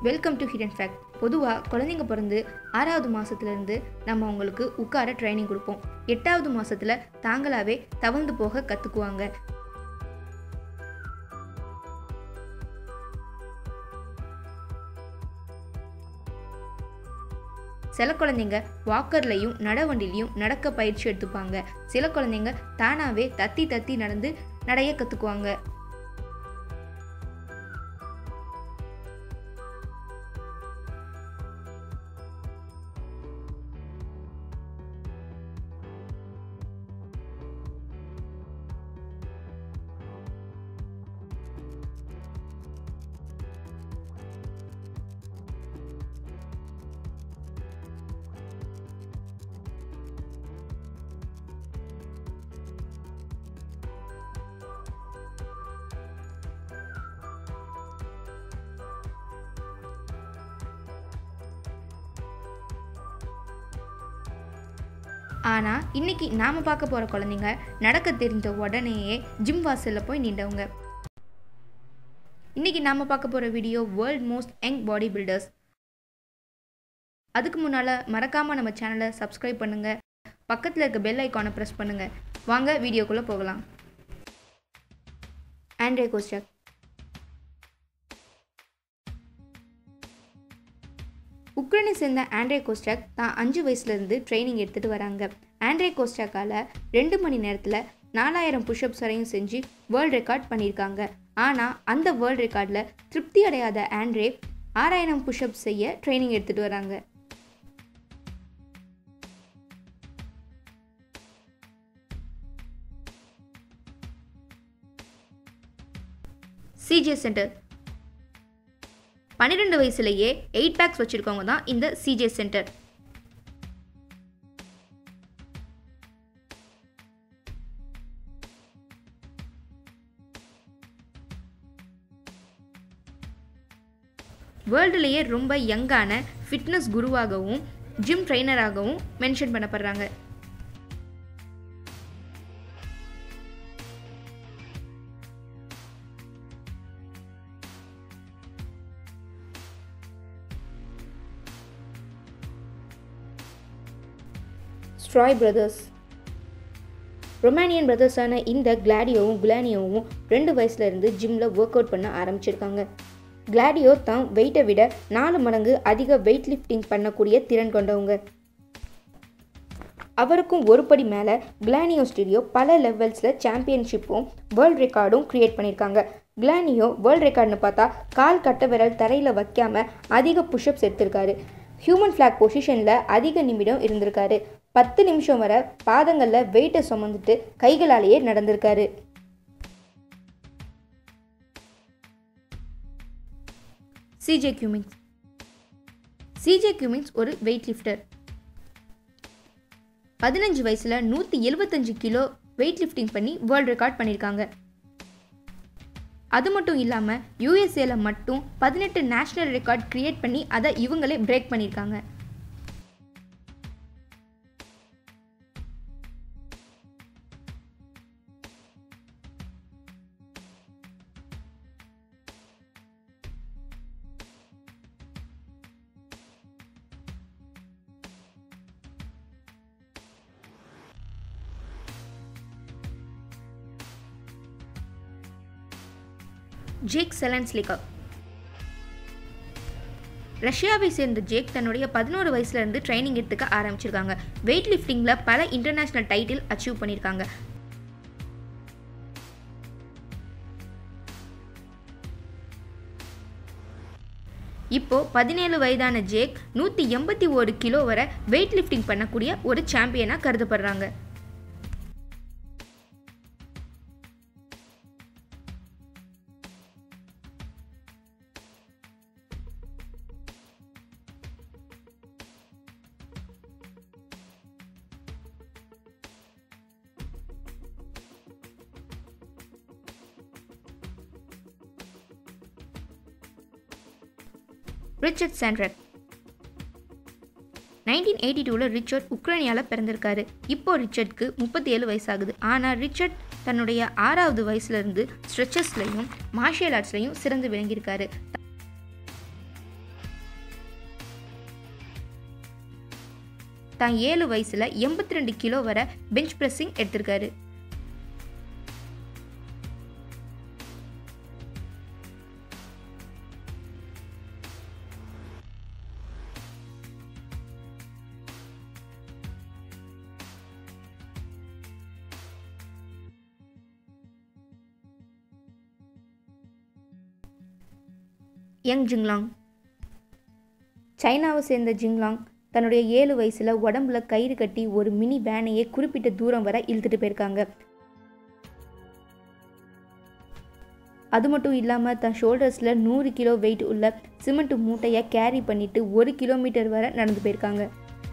welcome to hidden fact பொதுவாக குழந்தைங்க பிறந்து ஆறாவது மாதத்துலேருந்து நம்ம அவங்களுக்கு உட்கார ட்ரைனிங் கொடுப்போம் எட்டாவது மாதத்தில் தாங்களாகவே தவழ்ந்து போக கற்றுக்குவாங்க சில குழந்தைங்க வாக்கர்லையும் நடவண்டிலையும் நடக்க பயிற்சி எடுத்துப்பாங்க சில குழந்தைங்க தானாகவே தத்தி தத்தி நடந்து நடைய கற்றுக்குவாங்க ஆனால் இன்னைக்கு நாம் பார்க்க போகிற குழந்தைங்க நடக்க தெரிஞ்ச உடனேயே ஜிம் வாசலில் போய் நின்றவங்க இன்னைக்கு நாம் பார்க்க போகிற video world most young body builders அதுக்கு முன்னால் மறக்காமல் நம்ம சேனலை சப்ஸ்கிரைப் பண்ணுங்கள் பக்கத்தில் இருக்க பெல் ஐக்கானை ப்ரெஸ் பண்ணுங்கள் வாங்க வீடியோக்குள்ளே போகலாம் ஆண்ட்ரே கோஸ்டாக் உக்ரைனை சேர்ந்த ஆண்ட்ரே கோஸ்டாக் தான் அஞ்சு வயசுலேருந்து ட்ரைனிங் எடுத்துகிட்டு வராங்க ஆண்ட்ரே கோஸ்டாக்கால் ரெண்டு மணி நேரத்தில் நாலாயிரம் புஷ்அப்ஸ் வரையும் செஞ்சு வேர்ல்ட் ரெக்கார்ட் பண்ணியிருக்காங்க ஆனால் அந்த வேர்ல்ட் ரெக்கார்டில் திருப்தி அடையாத ஆண்ட்ரே ஆறாயிரம் புஷ்அப்ஸ் செய்ய ட்ரைனிங் எடுத்துகிட்டு வராங்க சிஜே சென்டர் பன்னிரெண்டு வயசுலேயே எயிட் பேக்ஸ் வச்சுருக்கவங்க தான் இந்த சிஜே சென்டர் வேர்ல்டுலேயே ரொம்ப யங்கான ஃபிட்னஸ் குருவாகவும் ஜிம் ட்ரைனராகவும் மென்ஷன் பண்ணப்படுறாங்க ஸ்ட்ராய் பிரதர்ஸ் ரொமானியன் பிரதர்ஸான இந்த கிளாடியோவும் குலானியோவும் ரெண்டு வயசுலேருந்து ஜிம்மில் ஒர்க் அவுட் பண்ண ஆரம்பிச்சிருக்காங்க கிளாடியோ தான் வெயிட்டை விட நாலு மடங்கு அதிக வெயிட் லிஃப்டிங் பண்ணக்கூடிய திறன் கொண்டவங்க அவருக்கும் ஒரு படி மேலே கிளானியோ ஸ்டுடியோ பல லெவல்ஸில் சாம்பியன்ஷிப்பும் வேர்ல்ட் ரெக்கார்டும் க்ரியேட் பண்ணியிருக்காங்க கிளானியோ வேர்ல்ட் ரெக்கார்ட்னு பார்த்தா கால் கட்ட விரல் தரையில் வைக்காம அதிக புஷ்அப்ஸ் எடுத்திருக்காரு ஹியூமன் ஃப்ளாக் பொசிஷனில் அதிக நிமிடம் இருந்திருக்காரு பத்து நிமிஷம் வரை பாதங்களில் வெயிட்டை சுமந்துட்டு கைகளாலேயே நடந்திருக்காரு சிஜே கியூமிங்ஸ் சிஜே கியூமிங்ஸ் ஒரு வெயிட் லிஃப்டர் பதினஞ்சு வயசில் நூற்றி எழுபத்தஞ்சு கிலோ வெயிட் லிஃப்டிங் பண்ணி வேர்ல்ட் ரெக்கார்ட் பண்ணியிருக்காங்க அது மட்டும் இல்லாமல் யூஎஸ்ஏல மட்டும் பதினெட்டு நேஷ்னல் ரெக்கார்ட் க்ரியேட் பண்ணி அதை இவங்களே பிரேக் பண்ணியிருக்காங்க ஜேக் செலன்ஸ்லிகா ரஷ்யாவை சேர்ந்த ஜேக் தன்னுடைய பதினோரு வயசுலேருந்து ட்ரைனிங் எடுத்துக்க ஆரம்பிச்சிருக்காங்க வெயிட் லிஃப்டிங்கில் பல இன்டர்நேஷ்னல் டைட்டில் அச்சீவ் பண்ணியிருக்காங்க இப்போ பதினேழு வயதான ஜேக் நூற்றி எண்பத்தி ஒரு கிலோ வரை வெயிட் லிஃப்டிங் பண்ணக்கூடிய ஒரு சாம்பியனாக கருதப்படுறாங்க ரிச்சர்ட் சாண்ட்ரக் நைன்டீன் எயிட்டி டூவில் ரிச்சர்ட் உக்ரைனியாவில் பிறந்திருக்காரு இப்போ ரிச்சர்ட்க்கு முப்பத்தி ஏழு வயசாகுது ஆனால் ரிச்சர்ட் தன்னுடைய ஆறாவது வயசுலேருந்து ஸ்ட்ரெச்சஸ்லையும் மார்ஷியல் ஆர்ட்ஸ்லையும் சிறந்து விளங்கியிருக்காரு தான் ஏழு வயசில் எண்பத்தி ரெண்டு கிலோ வரை பெஞ்ச் ப்ரெஸ்ஸிங் எடுத்திருக்காரு யங் ஜிங்லாங் சைனாவை சேர்ந்த ஜிங்லாங் தன்னுடைய ஏழு வயசில் உடம்புல கயிறு கட்டி ஒரு மினி வேனையே குறிப்பிட்ட தூரம் வரை இழுத்துட்டு போயிருக்காங்க அது மட்டும் இல்லாமல் தன் ஷோல்டர்ஸில் நூறு கிலோ வெயிட் உள்ள சிமெண்ட் மூட்டையை கேரி பண்ணிட்டு ஒரு கிலோமீட்டர் வரை நடந்து போயிருக்காங்க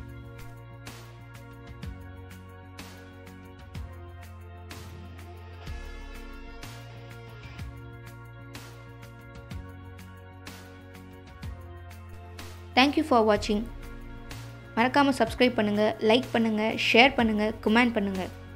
தேங்க்யூ ஃபார் வாட்சிங் மறக்காமல் சப்ஸ்கிரைப் பண்ணுங்கள் லைக் பண்ணுங்கள் ஷேர் பண்ணுங்கள் கமெண்ட் பண்ணுங்கள்